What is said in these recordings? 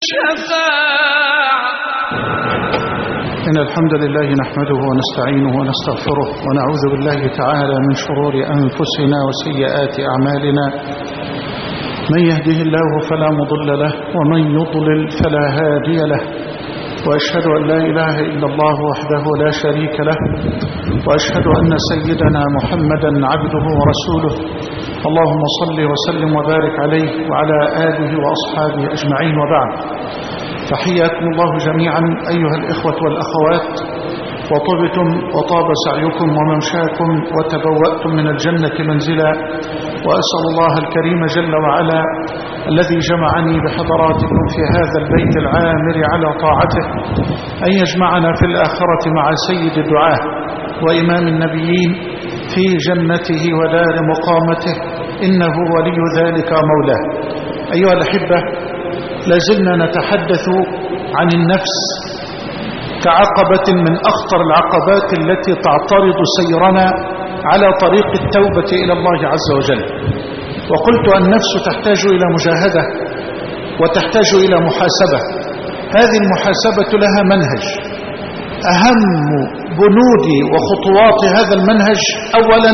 الشفاعة إن الحمد لله نحمده ونستعينه ونستغفره ونعوذ بالله تعالى من شرور أنفسنا وسيئات أعمالنا من يهده الله فلا مضل له ومن يضلل فلا هادي له وأشهد أن لا إله إلا الله وحده لا شريك له وأشهد أن سيدنا محمدا عبده ورسوله اللهم صل وسلم وبارك عليه وعلى آله وأصحابه أجمعين وبعد فحياكم الله جميعا أيها الإخوة والأخوات وطبتم وطاب سعيكم وممشاكم وتبوأتم من الجنة منزلا وأسأل الله الكريم جل وعلا الذي جمعني بحضراتكم في هذا البيت العامر على طاعته أن يجمعنا في الآخرة مع سيد الدعاة وإمام النبيين في جنته ودار مقامته إنه ولي ذلك مولاه أيها الأحبة لازلنا نتحدث عن النفس كعقبة من أخطر العقبات التي تعترض سيرنا على طريق التوبة إلى الله عز وجل وقلت النفس تحتاج إلى مجاهدة وتحتاج إلى محاسبة هذه المحاسبة لها منهج أهم بنود وخطوات هذا المنهج أولا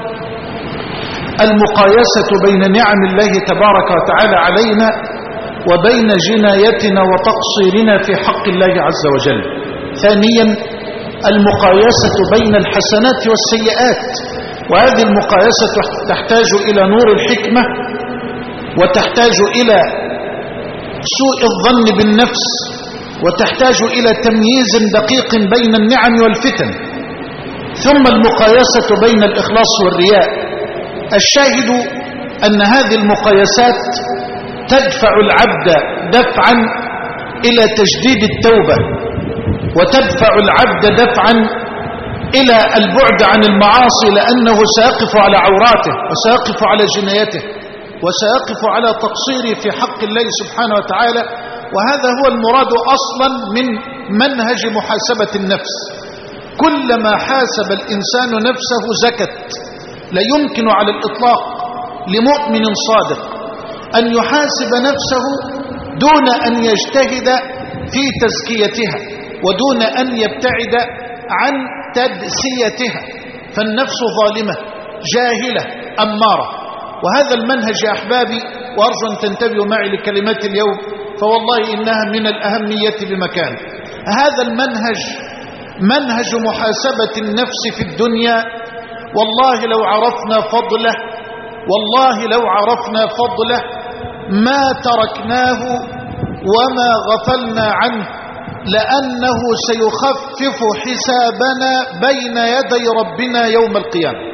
المقايسة بين نعم الله تبارك وتعالى علينا وبين جنايتنا وتقصيرنا في حق الله عز وجل ثانيا المقايسة بين الحسنات والسيئات وهذه المقايسة تحتاج إلى نور الحكمة وتحتاج إلى سوء الظن بالنفس وتحتاج إلى تمييز دقيق بين النعم والفتن ثم المقايسة بين الإخلاص والرياء الشاهد أن هذه المقايسات تدفع العبد دفعا إلى تجديد التوبة وتدفع العبد دفعا إلى البعد عن المعاصي لأنه سيقف على عوراته وسيقف على جنايته وسيقف على تقصيره في حق الله سبحانه وتعالى وهذا هو المراد أصلا من منهج محاسبة النفس كلما حاسب الإنسان نفسه زكت لا يمكن على الإطلاق لمؤمن صادق أن يحاسب نفسه دون أن يجتهد في تزكيتها ودون أن يبتعد عن تدسيتها فالنفس ظالمة جاهلة أمارة وهذا المنهج يا أحبابي وأرجو أن تنتبهوا معي لكلمات اليوم فوالله إنها من الأهمية بمكان هذا المنهج منهج محاسبة النفس في الدنيا والله لو عرفنا فضله والله لو عرفنا فضله ما تركناه وما غفلنا عنه لأنه سيخفف حسابنا بين يدي ربنا يوم القيامة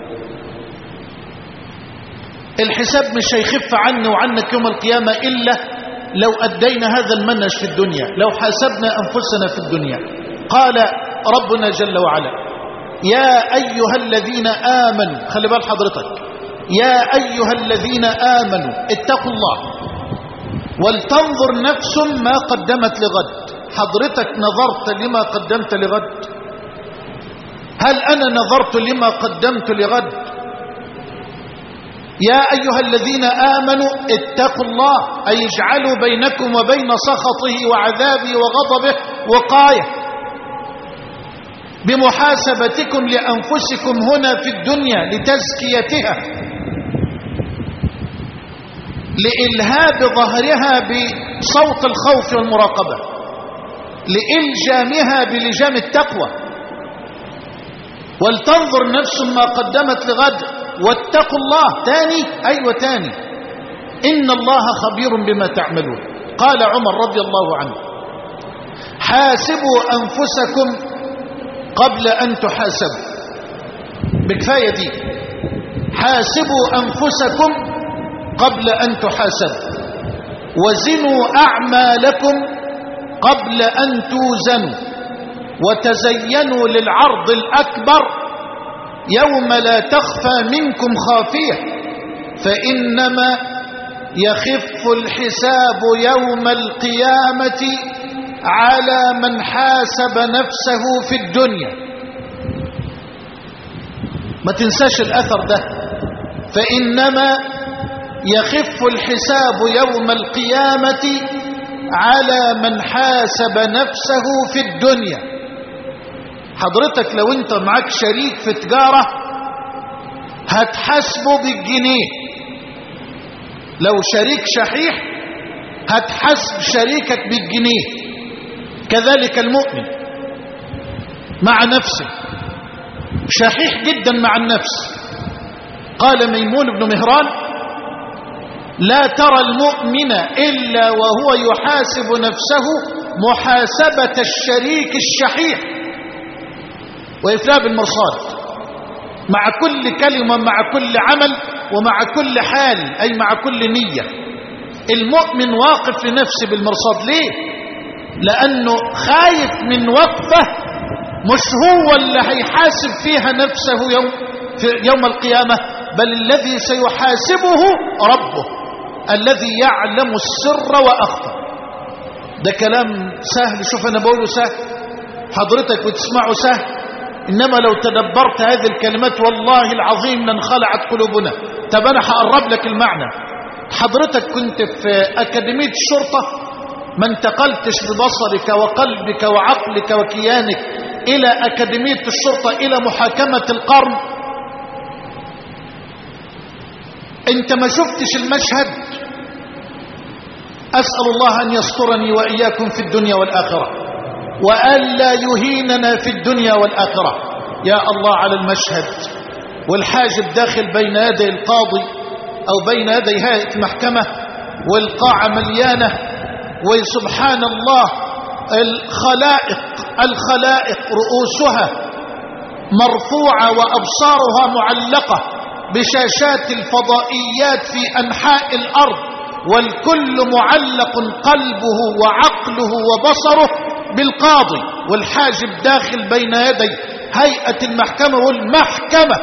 الحساب مش هيخف عني وعنك يوم القيامة إلا لو أدينا هذا المنهج في الدنيا لو حاسبنا أنفسنا في الدنيا قال ربنا جل وعلا يا أيها الذين آمنوا خلي بال حضرتك يا أيها الذين آمنوا اتقوا الله ولتنظر نفس ما قدمت لغد حضرتك نظرت لما قدمت لغد هل أنا نظرت لما قدمت لغد يا أيها الذين آمنوا اتقوا الله أي اجعلوا بينكم وبين سخطه وعذابه وغضبه وقاية بمحاسبتكم لأنفسكم هنا في الدنيا لتزكيتها لإلهاب ظهرها بصوت الخوف والمراقبة لإلجامها بلجام التقوى ولتنظر نفس ما قدمت لغد واتقوا الله تاني أيوة تاني إن الله خبير بما تعملون قال عمر رضي الله عنه حاسبوا أنفسكم قبل أن تحاسبوا بكفاية دي حاسبوا أنفسكم قبل أن تحاسبوا وزنوا أعمالكم قبل أن توزنوا وتزينوا للعرض الأكبر يوم لا تخفى منكم خافية فإنما يخف الحساب يوم القيامة على من حاسب نفسه في الدنيا ما تنساش الأثر ده فإنما يخف الحساب يوم القيامة على من حاسب نفسه في الدنيا حضرتك لو انت معك شريك في تجارة هتحاسبه بالجنيه لو شريك شحيح هتحاسب شريكك بالجنيه كذلك المؤمن مع نفسه شحيح جدا مع النفس قال ميمون بن مهران لا ترى المؤمن إلا وهو يحاسب نفسه محاسبة الشريك الشحيح وإفلاب المرصاد مع كل كلمة مع كل عمل ومع كل حال أي مع كل نية المؤمن واقف لنفسه بالمرصاد ليه لأنه خايف من وقفه مش هو اللي هيحاسب فيها نفسه يوم, في يوم القيامة بل الذي سيحاسبه ربه الذي يعلم السر وأخفى ده كلام سهل شوف أنا بقوله سهل حضرتك بتسمعه سهل إنما لو تدبرت هذه الكلمات والله العظيم لانخلعت قلوبنا طب أنا هقرب لك المعنى حضرتك كنت في أكاديمية الشرطة ما انتقلتش ببصرك وقلبك وعقلك وكيانك إلى أكاديمية الشرطة إلى محاكمة القرن انت ما شفتش المشهد أسأل الله أن يسترني وإياكم في الدنيا والآخرة وألا يهيننا في الدنيا والآخرة يا الله على المشهد والحاجب داخل بين يدي القاضي أو بين يدي هيئة المحكمة والقاعة مليانة وسبحان الله الخلائق الخلائق رؤوسها مرفوعة وأبصارها معلقة بشاشات الفضائيات في أنحاء الأرض والكل معلق قلبه وعقله وبصره بالقاضي والحاجب داخل بين يدي هيئة المحكمة والمحكمة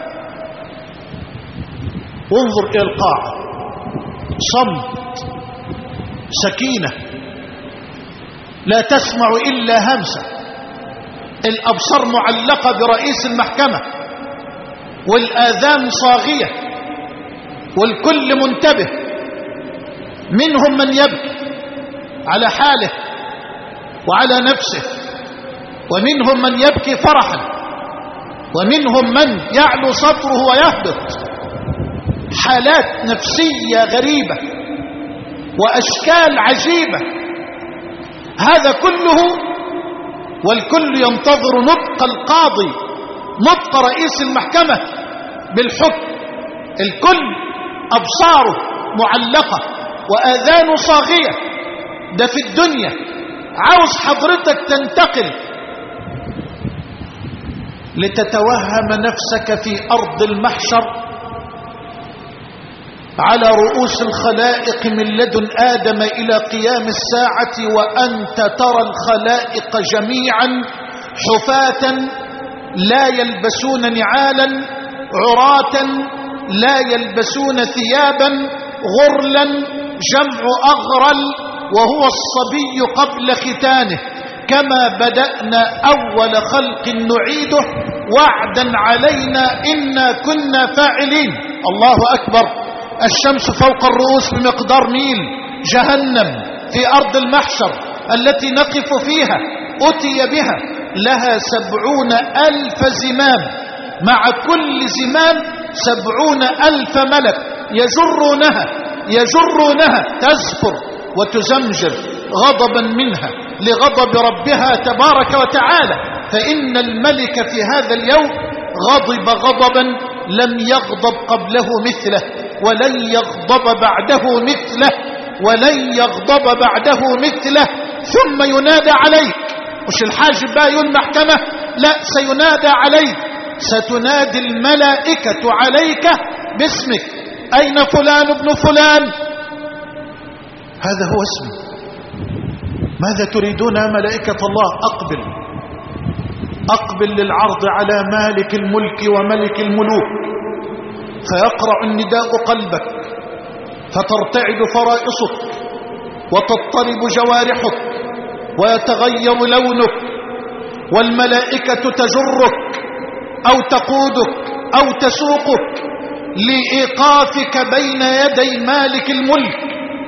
وانظر إلى القاعة صمت سكينة لا تسمع إلا همسة الأبصار معلقة برئيس المحكمة والآذان صاغية والكل منتبه منهم من يبكي على حاله وعلى نفسه ومنهم من يبكي فرحا ومنهم من يعلو صدره ويهبط حالات نفسية غريبة وأشكال عجيبة هذا كله والكل ينتظر نطق القاضي نطق رئيس المحكمة بالحكم الكل أبصاره معلقة وآذانه صاغية ده في الدنيا عاوز حضرتك تنتقل لتتوهم نفسك في أرض المحشر على رؤوس الخلائق من لدن آدم إلى قيام الساعة وأنت ترى الخلائق جميعا حفاة لا يلبسون نعالا عراة لا يلبسون ثيابا غرلا جمع أغرل وهو الصبي قبل ختانه كما بدأنا أول خلق نعيده وعدا علينا إنا كنا فاعلين الله أكبر الشمس فوق الرؤوس بمقدار ميل جهنم في أرض المحشر التي نقف فيها أتي بها لها سبعون ألف زمام مع كل زمام سبعون ألف ملك يجرونها يجرونها تزفر وتزمجر غضبا منها لغضب ربها تبارك وتعالى فإن الملك في هذا اليوم غضب غضبا لم يغضب قبله مثله ولن يغضب بعده مثله ولن يغضب بعده مثله ثم ينادى عليك مش الحاجب بقى يقول محكمة لا سينادى عليك ستنادي الملائكة عليك باسمك أين فلان ابن فلان هذا هو اسمه ماذا تريدون يا ملائكة الله أقبل أقبل للعرض على مالك الملك وملك الملوك فيقرع النداء قلبك فترتعد فرائصك وتضطرب جوارحك ويتغير لونك والملائكة تجرك أو تقودك أو تسوقك لإيقافك بين يدي مالك الملك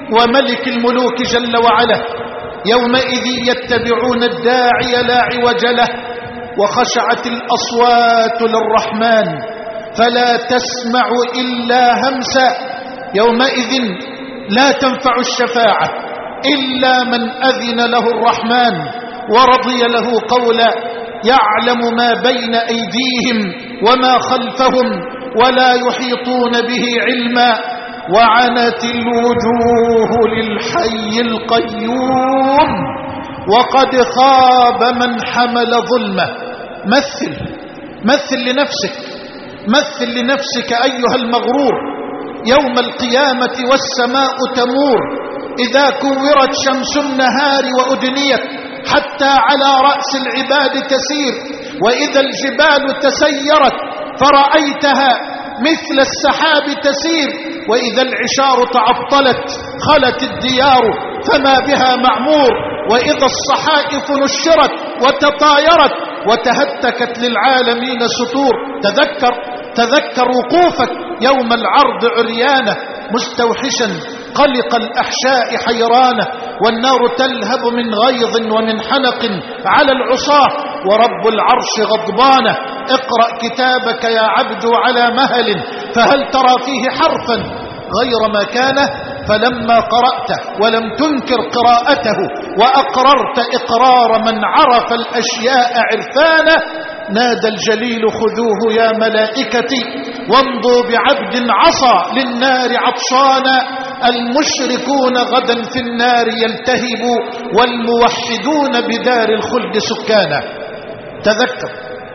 وملك الملوك جل وعلا يومئذ يتبعون الداعي لا عوج له وخشعت الأصوات للرحمن فلا تسمع إلا همسا يومئذ لا تنفع الشفاعة إلا من أذن له الرحمن ورضي له قولا يعلم ما بين أيديهم وما خلفهم ولا يحيطون به علما وعنت الوجوه للحي القيوم وقد خاب من حمل ظلمه مثل مثل لنفسك مثل لنفسك أيها المغرور يوم القيامة والسماء تمور إذا كورت شمس النهار وأدنيت حتى على رأس العباد تسير وإذا الجبال تسيرت فرأيتها مثل السحاب تسير وإذا العشار تعطلت خلت الديار فما بها معمور وإذا الصحائف نشرت وتطايرت وتهتكت للعالمين سطور تذكر تذكر وقوفك يوم العرض عريانة مستوحشا قلق الأحشاء حيرانة والنار تلهب من غيظ ومن حنق على العصاة ورب العرش غضبانة اقرأ كتابك يا عبد على مهل فهل ترى فيه حرفا غير ما كان فلما قرأته ولم تنكر قراءته وأقررت إقرار من عرف الأشياء عرفانه نادى الجليل خذوه يا ملائكتي وامضوا بعبد عصى للنار عطشانا المشركون غدا في النار يلتهبوا والموحدون بدار الخلد سكانا تذكر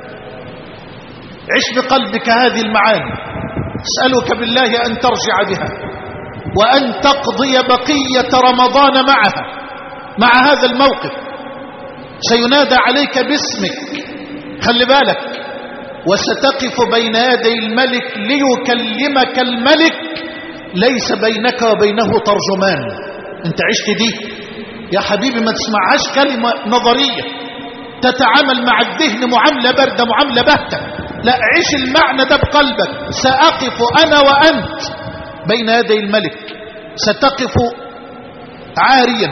عش بقلبك هذه المعاني اسألك بالله أن ترجع بها وأن تقضي بقية رمضان معها مع هذا الموقف سينادى عليك باسمك خلي بالك وستقف بين يدي الملك ليكلمك الملك ليس بينك وبينه ترجمان انت عشت دي يا حبيبي ما تسمعهاش كلمة نظرية تتعامل مع الذهن معاملة باردة معاملة باهتة لا عيش المعنى ده بقلبك سأقف أنا وأنت بين يدي الملك ستقف عاريا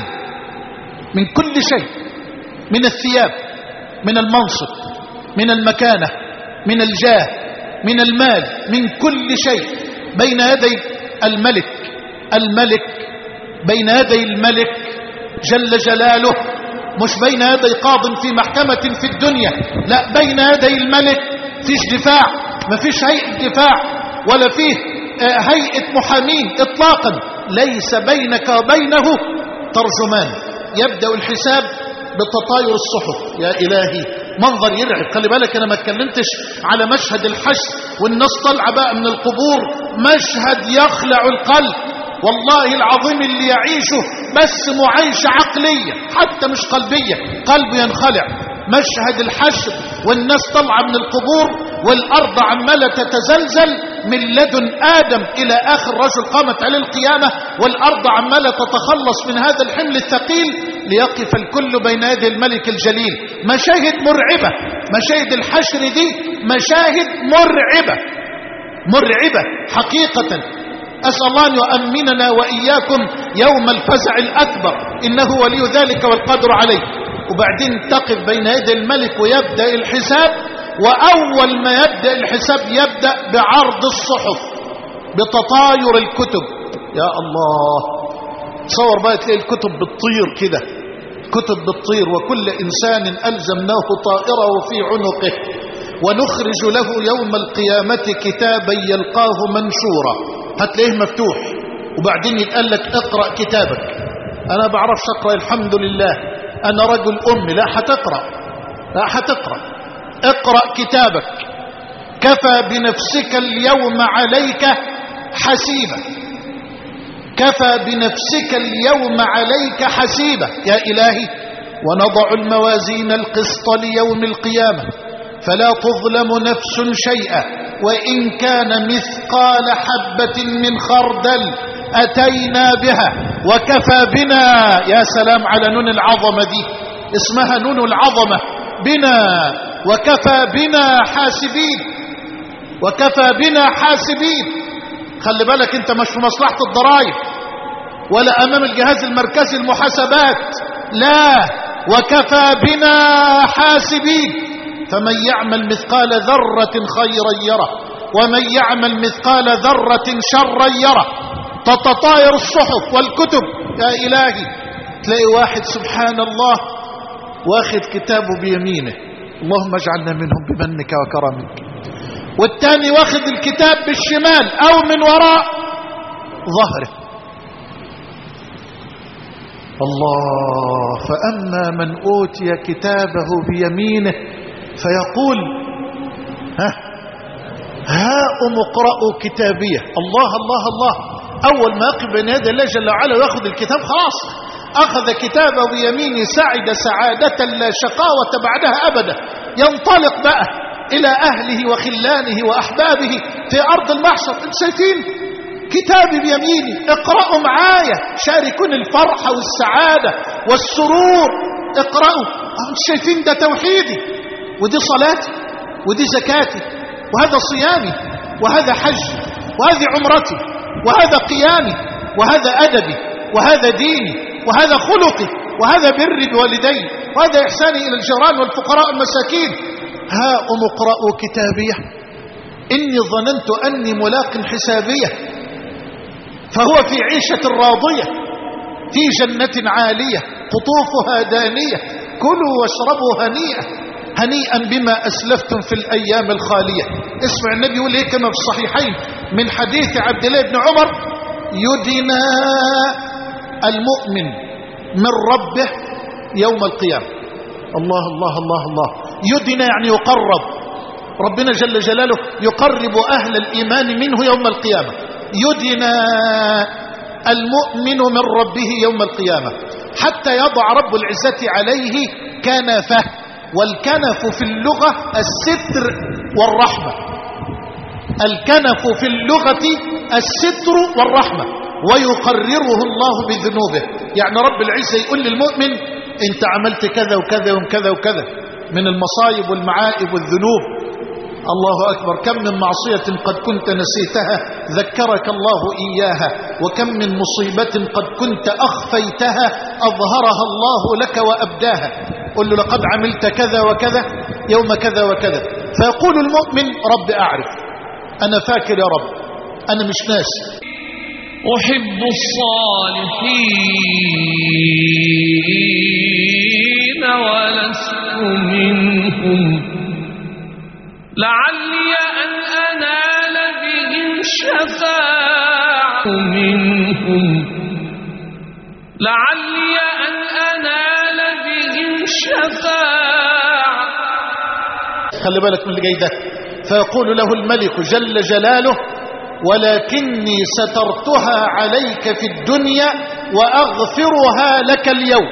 من كل شيء من الثياب من المنصب من المكانة من الجاه من المال من كل شيء بين يدي الملك الملك بين يدي الملك جل جلاله مش بين يدي قاض في محكمة في الدنيا لا بين يدي الملك فيش دفاع ما فيش هيئة دفاع ولا فيه هيئة محامين اطلاقا ليس بينك وبينه ترجمان يبدأ الحساب بتطاير الصحف يا إلهي منظر يرعب خلي بالك أنا ما اتكلمتش على مشهد الحشر والناس طالعه بقى من القبور مشهد يخلع القلب والله العظيم اللي يعيشه بس معيشة عقلية حتى مش قلبية قلبه ينخلع مشهد الحشر والناس طالعه من القبور والأرض عمالة تتزلزل من لدن آدم إلى آخر رجل قامت عليه القيامة والأرض عمالة تتخلص من هذا الحمل الثقيل ليقف الكل بين يدي الملك الجليل مشاهد مرعبة مشاهد الحشر دي مشاهد مرعبة مرعبة حقيقة أسأل الله أن يؤمننا وإياكم يوم الفزع الأكبر إنه ولي ذلك والقدر عليه وبعدين تقف بين يدي الملك ويبدأ الحساب وأول ما يبدأ الحساب يبدأ بعرض الصحف بتطاير الكتب يا الله تصور بقى تلاقي الكتب بتطير كده كتب بتطير وكل إنسان ألزمناه طائره في عنقه ونخرج له يوم القيامة كتابا يلقاه منشورا هتلاقيه مفتوح وبعدين يتقال لك اقرأ كتابك أنا بعرفش أقرأ الحمد لله أنا رجل أمي لا حتقرأ لا حتقرأ اقرأ كتابك كفى بنفسك اليوم عليك حسيبا كفى بنفسك اليوم عليك حسيبا يا إلهي ونضع الموازين القسط ليوم القيامة فلا تظلم نفس شيئا وإن كان مثقال حبة من خردل أتينا بها وكفى بنا يا سلام على نون العظمة دي اسمها نون العظمة بنا وكفى بنا حاسبين وكفى بنا حاسبين خلي بالك انت مش في مصلحة الضرائب ولا أمام الجهاز المركزي المحاسبات لا وكفى بنا حاسبين فمن يعمل مثقال ذرة خيرا يره ومن يعمل مثقال ذرة شرا يره تتطاير الصحف والكتب يا إلهي تلاقي واحد سبحان الله واخد كتابه بيمينه اللهم اجعلنا منهم بمنك وكرمك والتاني واخد الكتاب بالشمال او من وراء ظهره الله فأما من أوتي كتابه بيمينه فيقول ها هاؤم اقرأوا كتابيه الله الله الله أول ما يقف بين يدي الله جل وعلا ويأخذ الكتاب خلاص أخذ كتابه بيمينه سعد سعادة لا شقاوة بعدها أبدا ينطلق بقى إلى أهله وخلانه وأحبابه في أرض المحشر انت شايفين كتابي بيميني اقرأوا معايا شاركون الفرحة والسعادة والسرور اقرأوا انت شايفين ده توحيدي ودي صلاتي ودي زكاتي وهذا صيامي وهذا حجي وهذه عمرتي وهذا قيامي وهذا أدبي وهذا ديني وهذا خلقي وهذا بري بوالدي وهذا إحساني إلى الجيران والفقراء المساكين ها أم اقرأوا كتابيه إني ظننت أني ملاق حسابيه فهو في عيشة راضية في جنة عالية قطوفها دانية كلوا واشربوا هنيئا هنيئا بما أسلفتم في الأيام الخالية اسمع النبي يقول إيه كما في الصحيحين من حديث عبد الله بن عمر يدنا المؤمن من ربه يوم القيامة الله الله الله الله يدنا يعني يقرب ربنا جل جلاله يقرب أهل الإيمان منه يوم القيامة يدنا المؤمن من ربه يوم القيامة حتى يضع رب العزة عليه كنفه والكنف في اللغة الستر والرحمة الكنف في اللغة الستر والرحمة ويقرره الله بذنوبه يعني رب العزة يقول للمؤمن انت عملت كذا وكذا وكذا وكذا من المصايب والمعائب والذنوب الله أكبر كم من معصية قد كنت نسيتها ذكرك الله إياها وكم من مصيبة قد كنت أخفيتها أظهرها الله لك وأبداها قل له لقد عملت كذا وكذا يوم كذا وكذا فيقول المؤمن رب أعرف أنا فاكر يا رب أنا مش ناسي أحب الصالحين ولست منهم لعلي أن أنال بهم شفاعة منهم لعلي أن أنال بهم شفاعة خلي بالك من اللي جاي ده فيقول له الملك جل جلاله ولكني سترتها عليك في الدنيا وأغفرها لك اليوم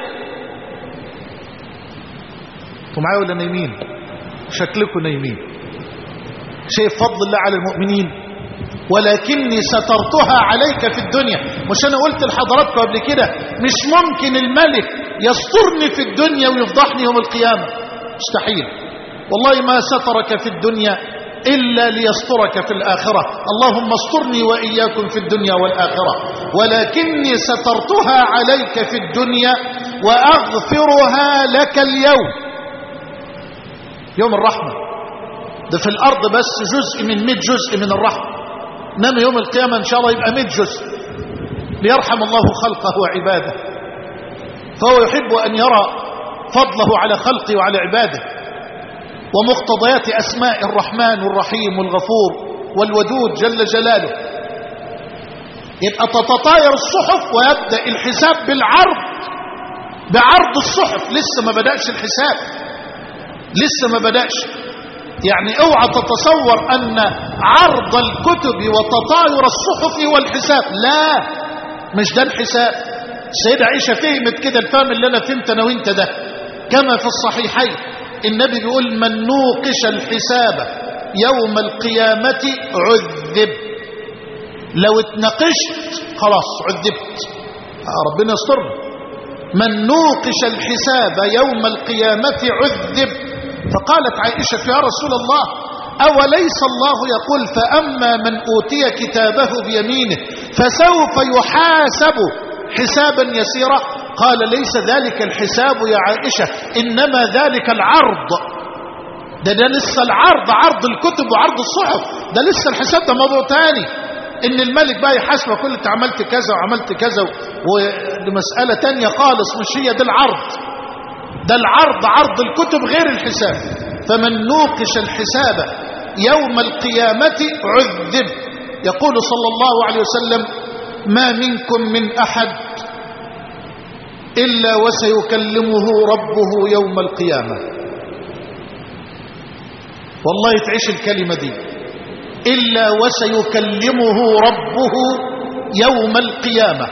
انتوا معايا ولا نايمين شكلكم نايمين شايف فضل الله على المؤمنين ولكني سترتها عليك في الدنيا مش انا قلت لحضراتكم قبل كده مش ممكن الملك يسترني في الدنيا ويفضحني يوم القيامة مستحيل والله ما سترك في الدنيا إلا ليسترك في الآخرة اللهم استرني وإياكم في الدنيا والآخرة ولكني سترتها عليك في الدنيا وأغفرها لك اليوم يوم الرحمة ده في الأرض بس جزء من مئة جزء من الرحمة إنما يوم القيامة إن شاء الله يبقى مئة جزء ليرحم الله خلقه وعباده فهو يحب أن يرى فضله على خلقه وعلى عباده ومقتضيات أسماء الرحمن والرحيم والغفور والودود جل جلاله يبقى تتطاير الصحف ويبدأ الحساب بالعرض بعرض الصحف لسه ما بدأش الحساب لسه ما بدأش يعني اوعى تتصور ان عرض الكتب وتطاير الصحف والحساب لا مش ده الحساب السيدة عائشة فهمت كده الفهم اللي انا فهمت انا وانت ده كما في الصحيحين النبي بيقول من نوقش الحساب يوم القيامة عذب لو اتناقشت خلاص عذبت ربنا يسترنا من نوقش الحساب يوم القيامة عذب فقالت عائشة يا رسول الله أوليس الله يقول فأما من أوتي كتابه بيمينه فسوف يحاسب حسابا يسيرا قال ليس ذلك الحساب يا عائشة إنما ذلك العرض ده ده لسه العرض عرض الكتب وعرض الصحف ده لسه الحساب ده موضوع تاني ان الملك بقى يحاسبك كل انت عملت كذا وعملت كذا ومسألة تانية خالص مش هي ده العرض ده العرض عرض الكتب غير الحساب فمن نوقش الحساب يوم القيامة عذب يقول صلى الله عليه وسلم ما منكم من أحد إلا وسيكلمه ربه يوم القيامة والله تعيش الكلمة دي إلا وسيكلمه ربه يوم القيامة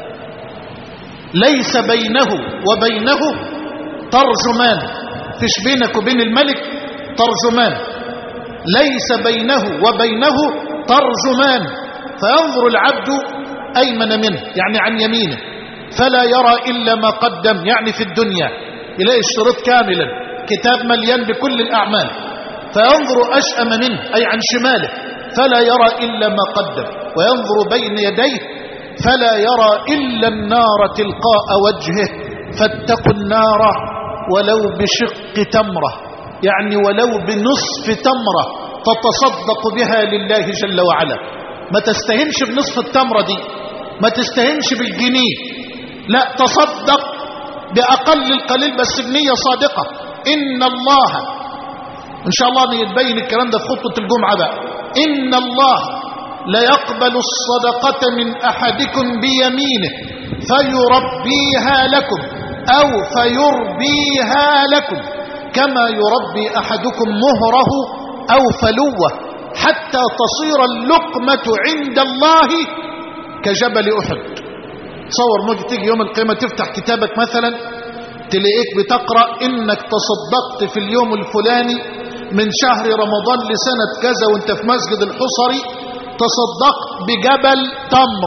ليس بينه وبينه ترجمان فيش بينك وبين الملك ترجمان ليس بينه وبينه ترجمان فينظر العبد أيمن منه يعني عن يمينه فلا يرى إلا ما قدم يعني في الدنيا يلاقي الشريط كاملا كتاب مليان بكل الأعمال فينظر أشأم منه أي عن شماله فلا يرى إلا ما قدم وينظر بين يديه فلا يرى إلا النار تلقاء وجهه فاتقوا النار ولو بشق تمرة يعني ولو بنصف تمرة تتصدق بها لله جل وعلا ما تستهنش بنصف التمرة دي ما تستهنش بالجنيه لا تصدق بأقل القليل بس بنية صادقة إن الله إن شاء الله يتبين الكلام ده في خطبة الجمعة بقى إن الله لا يقبل الصدقة من أحدكم بيمينه فيربيها لكم أو فيربيها لكم كما يربي أحدكم مهره أو فلوه حتى تصير اللقمة عند الله كجبل أحد تصور ممكن تيجي يوم القيامة تفتح كتابك مثلا تلاقيك بتقرأ إنك تصدقت في اليوم الفلاني من شهر رمضان لسنة كذا وانت في مسجد الحصري تصدقت بجبل تمر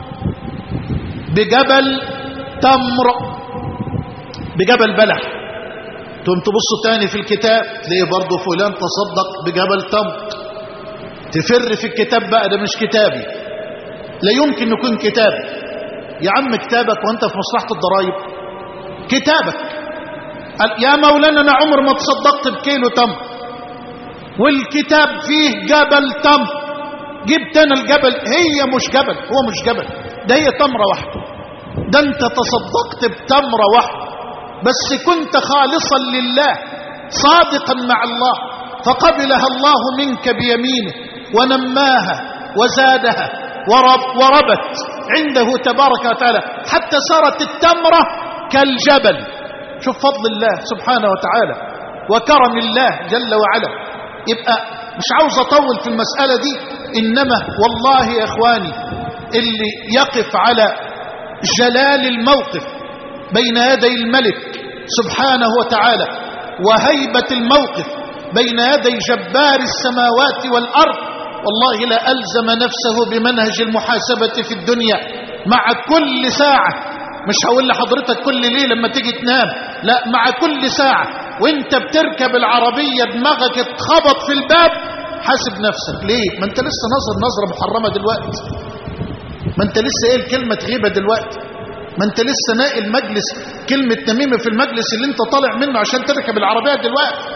بجبل تمر بجبل بلح تقوم تبص تاني في الكتاب تلاقي برضه فلان تصدق بجبل تمر تفر في الكتاب بقى ده مش كتابي لا يمكن يكون كتابي يا عم كتابك وانت في مصلحة الضرائب كتابك يا مولانا انا عمر ما تصدقت بكيلو تمر والكتاب فيه جبل تمر جبت انا الجبل هي مش جبل هو مش جبل ده هي تمرة واحدة ده انت تصدقت بتمرة واحدة بس كنت خالصا لله صادقا مع الله فقبلها الله منك بيمينه ونماها وزادها ورب وربت عنده تبارك وتعالى حتى صارت التمرة كالجبل شوف فضل الله سبحانه وتعالى وكرم الله جل وعلا يبقى مش عاوز اطول في المسألة دي انما والله يا اخواني اللي يقف على جلال الموقف بين يدي الملك سبحانه وتعالى وهيبة الموقف بين يدي جبار السماوات والأرض والله لا ألزم نفسه بمنهج المحاسبة في الدنيا مع كل ساعة مش هقول لحضرتك كل ليلة لما تيجي تنام لا مع كل ساعة وانت بتركب العربية دماغك اتخبط في الباب حاسب نفسك ليه ما انت لسه نظر نظرة محرمة دلوقتي ما انت لسه ايه الكلمة غيبة دلوقتي ما انت لسه ناقل مجلس كلمة نميمة في المجلس اللي انت طالع منه عشان تركب العربية دلوقتي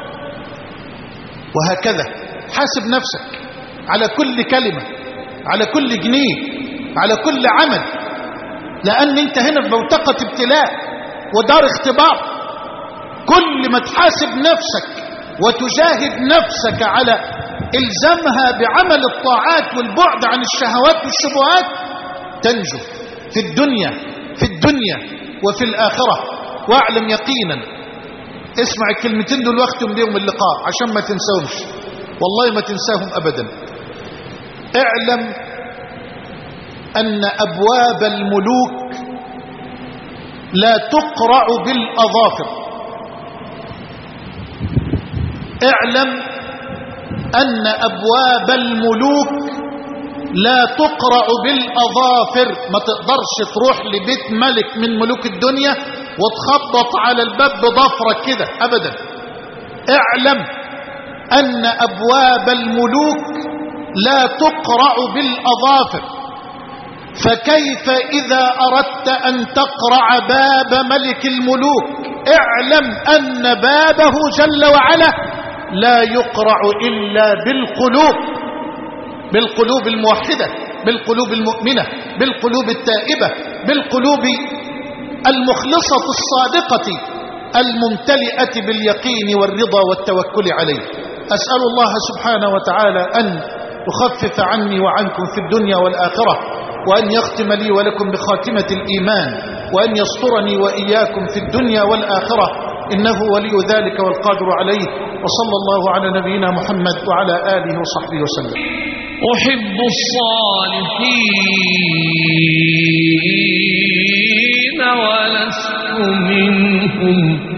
وهكذا حاسب نفسك على كل كلمة على كل جنيه على كل عمل لأن انت هنا في بوتقة ابتلاء ودار اختبار كل ما تحاسب نفسك وتجاهد نفسك على إلزامها بعمل الطاعات والبعد عن الشهوات والشبهات تنجو في الدنيا في الدنيا وفي الآخرة واعلم يقينا اسمع الكلمتين دول واختم بيهم اللقاء عشان ما تنساهمش والله ما تنساهم أبدا اعلم أن أبواب الملوك لا تقرع بالأظافر اعلم أن أبواب الملوك لا تقرع بالأظافر ما تقدرش تروح لبيت ملك من ملوك الدنيا وتخبط على الباب بضفرك كده أبدا اعلم أن أبواب الملوك لا تقرع بالأظافر فكيف إذا أردت أن تقرع باب ملك الملوك اعلم أن بابه جل وعلا لا يقرع إلا بالقلوب بالقلوب الموحدة بالقلوب المؤمنة بالقلوب التائبة بالقلوب المخلصة الصادقة الممتلئة باليقين والرضا والتوكل عليه أسأل الله سبحانه وتعالى أن يخفف عني وعنكم في الدنيا والآخرة وأن يختم لي ولكم بخاتمة الإيمان وأن يسترني وإياكم في الدنيا والآخرة إنه ولي ذلك والقادر عليه وصلى الله على نبينا محمد وعلى آله وصحبه وسلم أحب الصالحين ولست منهم